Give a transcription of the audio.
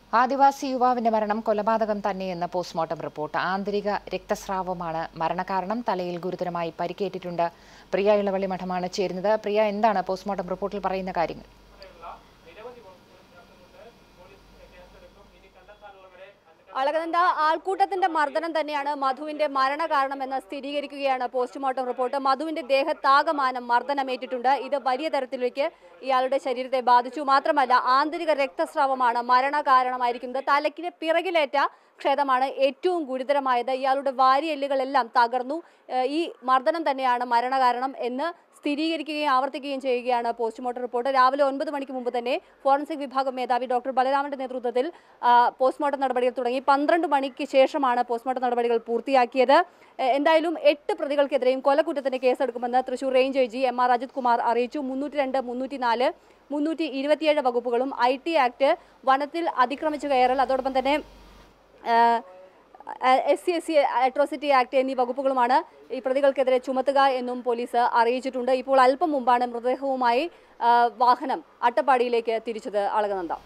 ആദിവാസി യുവാവിന്റെ മരണം കൊലപാതകം തന്നെയെന്ന് പോസ്റ്റ്മോർട്ടം റിപ്പോർട്ട് ആന്തരിക രക്തസ്രാവമാണ് മരണകാരണം തലയിൽ ഗുരുതരമായി പരിക്കേറ്റിട്ടുണ്ട് പ്രിയ ഇളവള്ളി മഠമാണ് ചേരുന്നത് പ്രിയ എന്താണ് പോസ്റ്റ്മോർട്ടം റിപ്പോർട്ടിൽ പറയുന്ന കാര്യങ്ങൾ അളകനന്ദ ആൾക്കൂട്ടത്തിന്റെ മർദ്ദനം തന്നെയാണ് മധുവിന്റെ മരണകാരണമെന്ന് സ്ഥിരീകരിക്കുകയാണ് പോസ്റ്റ്മോർട്ടം റിപ്പോർട്ട് മധുവിന്റെ ദേഹത്താകമാനം മർദ്ദനമേറ്റിട്ടുണ്ട് ഇത് വലിയ തരത്തിലേക്ക് ഇയാളുടെ ശരീരത്തെ ബാധിച്ചു മാത്രമല്ല ആന്തരിക രക്തസ്രാവമാണ് മരണകാരണമായിരിക്കുന്നത് തലയ്ക്കിന് പിറകിലേറ്റ ക്ഷതമാണ് ഏറ്റവും ഗുരുതരമായത് ഇയാളുടെ വാരിയെല്ലുകളെല്ലാം തകർന്നു ഏഹ് ഈ മർദ്ദനം തന്നെയാണ് മരണകാരണം എന്ന് സ്ഥിരീകരിക്കുകയും ആവർത്തിക്കുകയും ചെയ്യുകയാണ് പോസ്റ്റ്മോർട്ടം റിപ്പോർട്ട് രാവിലെ ഒൻപത് മണിക്ക് മുമ്പ് തന്നെ ഫോറൻസിക് വിഭാഗം മേധാവി ഡോക്ടർ ബലരാമന്റെ നേതൃത്വത്തിൽ ആ, പോസ്റ്റ്മോർട്ടം നടപടികൾ തുടങ്ങി പന്ത്രണ്ട് മണിക്ക് ശേഷമാണ് പോസ്റ്റ്മോർട്ടം നടപടികൾ പൂർത്തിയാക്കിയത് എ- എന്തായാലും എട്ട് പ്രതികൾക്കെതിരെയും കൊലക്കുറ്റത്തിന് കേസെടുക്കുമെന്ന് Thrissur range I G M R Ajith Kumar അറിയിച്ചു മുന്നൂറ്റി രണ്ട് മുന്നൂറ്റി നാല് മുന്നൂറ്റി ഇരുപത്തിയേഴ് വകുപ്പുകളും ഐ ടി ആക്ട് വനത്തിൽ അതിക്രമിച്ചു കയറൽ അതോടൊപ്പം തന്നെ S C S C atrocity act എന്നീ വകുപ്പുകളുമാണ് ഈ പ്രതികൾക്കെതിരെ ചുമത്തുക എന്നും പോലീസ് അറിയിച്ചിട്ടുണ്ട് ഇപ്പോൾ അല്പം മുമ്പാണ് മൃതദേഹവുമായി ആ, വാഹനം അട്ടപ്പാടിയിലേക്ക് തിരിച്ചത് അളകനന്ദ